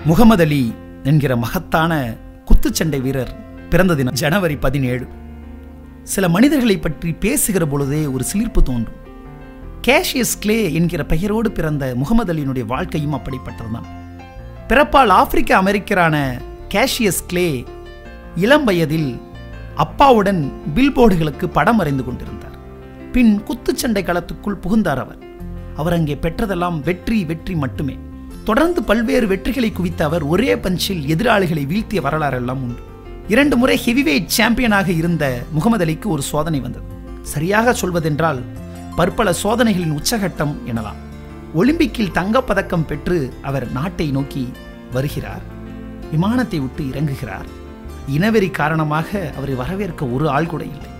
முகமது அலி என்கிற மகத்தான குத்துச்சண்டை வீரர் பிறந்த தினம் ஜனவரி பதினேழு சில மனிதர்களை பற்றி பேசுகிற பொழுதே ஒரு சிலிர்ப்பு தோன்றும் கேஷியஸ் கிளே என்கிற பெயரோடு பிறந்த முகமது அலியினுடைய வாழ்க்கையும் அப்படிப்பட்டதுதான் பிறப்பால் ஆப்பிரிக்க அமெரிக்கரான கேஷியஸ் கிளே இளம் வயதில் அப்பாவுடன் பில்போர்டுகளுக்கு படம் வரைந்து கொண்டிருந்தார் பின் குத்துச்சண்டை களத்துக்குள் புகுந்தார் அவர் அவர் அங்கே பெற்றதெல்லாம் வெற்றி வெற்றி மட்டுமே தொடர்ந்து பல்வேறு வெற்றிகளை குவித்த அவர் ஒரே பஞ்சில் எதிராளிகளை வீழ்த்திய வரலாறெல்லாம் உண்டு இரண்டு முறை ஹெவிவெயிட் சாம்பியனாக இருந்த முகமது அலிக்கு ஒரு சோதனை வந்தது சரியாக சொல்வதென்றால் பற்பல சோதனைகளின் உச்சகட்டம் எனலாம் ஒலிம்பிக்கில் தங்கப்பதக்கம் பெற்று அவர் நாட்டை நோக்கி வருகிறார் விமானத்தை விட்டு இறங்குகிறார் இனவெறி காரணமாக அவரை வரவேற்க ஒரு ஆள் கூட இல்லை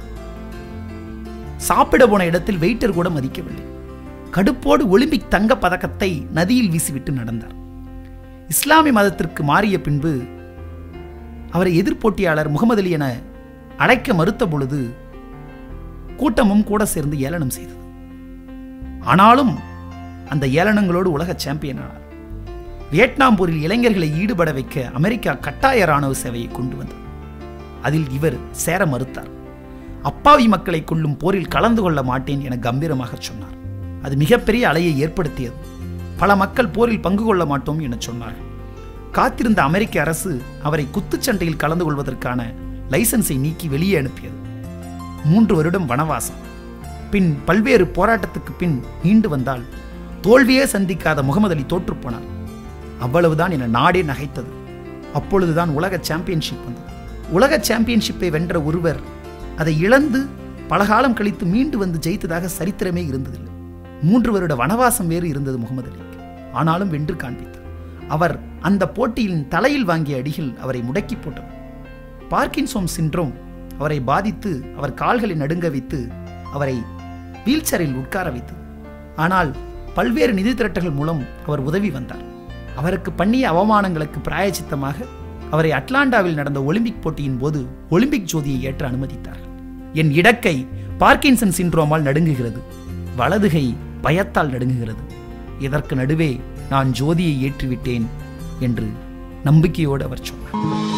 சாப்பிட போன இடத்தில் வெயிட்டர் கூட மதிக்கவில்லை கடுப்போடு ஒலிம்பிக் தங்க பதக்கத்தை நதியில் வீசிவிட்டு நடந்தார் இஸ்லாமிய மதத்திற்கு மாறிய பின்பு அவரை எதிர்போட்டியாளர் முகமது அலி என அழைக்க மறுத்த பொழுது கூட்டமும் கூட சேர்ந்து ஏளனம் செய்தது ஆனாலும் அந்த ஏளனங்களோடு உலக சாம்பியன் ஆனார் வியட்நாம் போரில் இளைஞர்களை ஈடுபட வைக்க அமெரிக்கா கட்டாய ராணுவ சேவையை கொண்டு வந்தது அதில் இவர் சேர மறுத்தார் அப்பாவி மக்களை கொள்ளும் போரில் கலந்து கொள்ள மாட்டேன் என கம்பீரமாக சொன்னார் அது மிகப்பெரிய அலையை ஏற்படுத்தியது பல மக்கள் போரில் பங்கு கொள்ள மாட்டோம் என சொன்னார்கள் காத்திருந்த அமெரிக்க அரசு அவரை குத்துச்சண்டையில் கலந்து கொள்வதற்கான லைசன்ஸை நீக்கி வெளியே அனுப்பியது மூன்று வருடம் வனவாசம் பின் பல்வேறு போராட்டத்துக்கு பின் மீண்டு வந்தால் தோல்வியே சந்திக்காத முகமது அலி தோற்றுப்போனார் அவ்வளவுதான் என நாடே நகைத்தது அப்பொழுதுதான் உலக சாம்பியன்ஷிப் வந்தது உலக சாம்பியன்ஷிப்பை வென்ற ஒருவர் அதை இழந்து பலகாலம் கழித்து மீண்டு வந்து ஜெயித்ததாக சரித்திரமே இருந்ததில்லை மூன்று வருட வனவாசம் வேறு இருந்தது முகமது அலிக்கு ஆனாலும் வென்று காண்பித்தார் அவர் அந்த போட்டியின் தலையில் வாங்கிய அடிகள் அவரை முடக்கி போட்டது பார்க்கின்சோம் சின்ட்ரோம் அவரை பாதித்து அவர் கால்களை நடுங்க வைத்து அவரை வீல்சேரில் உட்கார வைத்தது ஆனால் பல்வேறு நிதி திரட்டல்கள் மூலம் அவர் உதவி வந்தார் அவருக்கு பண்ணிய அவமானங்களுக்கு பிராயச்சித்தமாக அவரை அட்லாண்டாவில் நடந்த ஒலிம்பிக் போட்டியின் போது ஒலிம்பிக் ஜோதியை ஏற்ற அனுமதித்தார்கள் என் இடக்கை பார்க்கின்சன் சின்ட்ரோமால் நடுங்குகிறது வலதுகை பயத்தால் நடுங்குகிறது இதற்கு நடுவே நான் ஜோதியை ஏற்றிவிட்டேன் என்று நம்பிக்கையோடு அவர் சொன்னார்